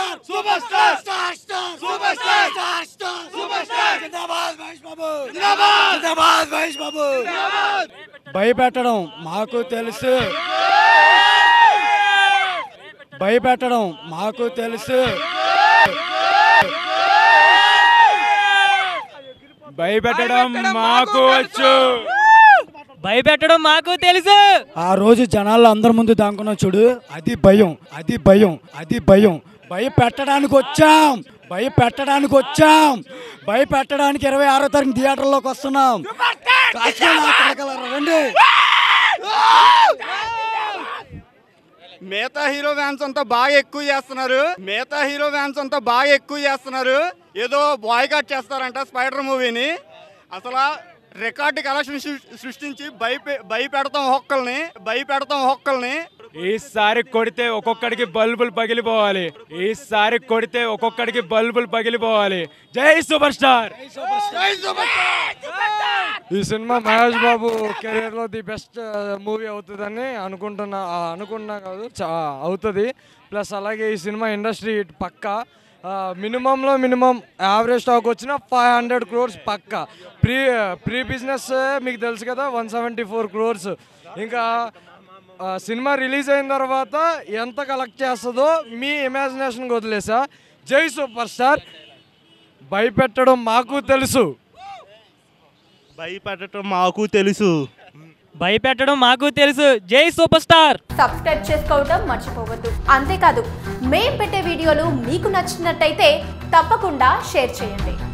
star super star star star super star star star super star జిందాబాద్ మహేష్ బాబు జిందాబాద్ జిందాబాద్ మహేష్ బాబు భయపెట్టడం మాకు తెలుసు భయపెట్టడం మాకు తెలుసు భయపెట్టడం మాకు వచ్చు భయపెట్టడం మాకు తెలుసు ఆ రోజు జనాల్లో అందరి ముందు దాంకున్నాం చూడు అది భయం అది భయం అది భయం భయపెట్టడానికి వచ్చాం భయపెట్టడానికి వచ్చాం భయపెట్టడానికి ఇరవై ఆరో తారీఖు థియేటర్లోకి వస్తున్నాం కాసుకొని అక్కడికి వెళ్ళరా, రండి మిగతా హీరో ఫ్యాన్స్ అంతా బాగా ఎక్కువ చేస్తున్నారు మిగతా హీరో ఫ్యాన్స్ అంతా బాగా ఎక్కువ చేస్తున్నారు ఏదో బాయ్కాట్ చేస్తారంట స్పైడర్ మూవీని అసలు రికార్డు కలెక్షన్ సృష్టించి భయపె భయపెడతాం ఒక్కల్ని భయపెడతాం ఒక్కల్ని ఈసారి కొడితే ఒక్కొక్కడికి బల్బులు పగిలిపోవాలి ఈసారి కొడితే ఒక్కొక్కడికి బల్బులు పగిలిపోవాలి జై సూపర్ స్టార్ ఈ సినిమా మహేష్ బాబు కెరీర్ లో ది బెస్ట్ మూవీ అవుతుందని అనుకుంటున్నా ఆ, అనుకున్నా కాదు చా- అవుతుంది ప్లస్ అలాగే ఈ సినిమా ఇండస్ట్రీ పక్క మినిమంలో మినిమం యావరేజ్ స్టాక్ వచ్చిన ఫైవ్ హండ్రెడ్ క్రోర్స్ పక్క ప్రీ ప్రీ బిజినెస్ మీకు తెలుసు కదా వన్ సెవెంటీ ఫోర్ క్రోర్స్ ఇంకా ఆ, సినిమా రిలీజ్ అయిన తర్వాత ఎంత కలెక్ట్ చేస్తుందో మీ ఇమాజినేషన్కి వదిలేసా జై సూపర్ స్టార్ భయపెట్టడం మాకు తెలుసు భయపెట్టడం మాకు తెలుసు భయపెట్టడం మాకు తెలుసు జై సూపర్ స్టార్ సబ్స్క్రైబ్ చేసుకోవడం మర్చిపోవద్దు అంతేకాదు మేం పెట్టే వీడియోలు మీకు నచ్చినట్టయితే తప్పకుండా షేర్ చేయండి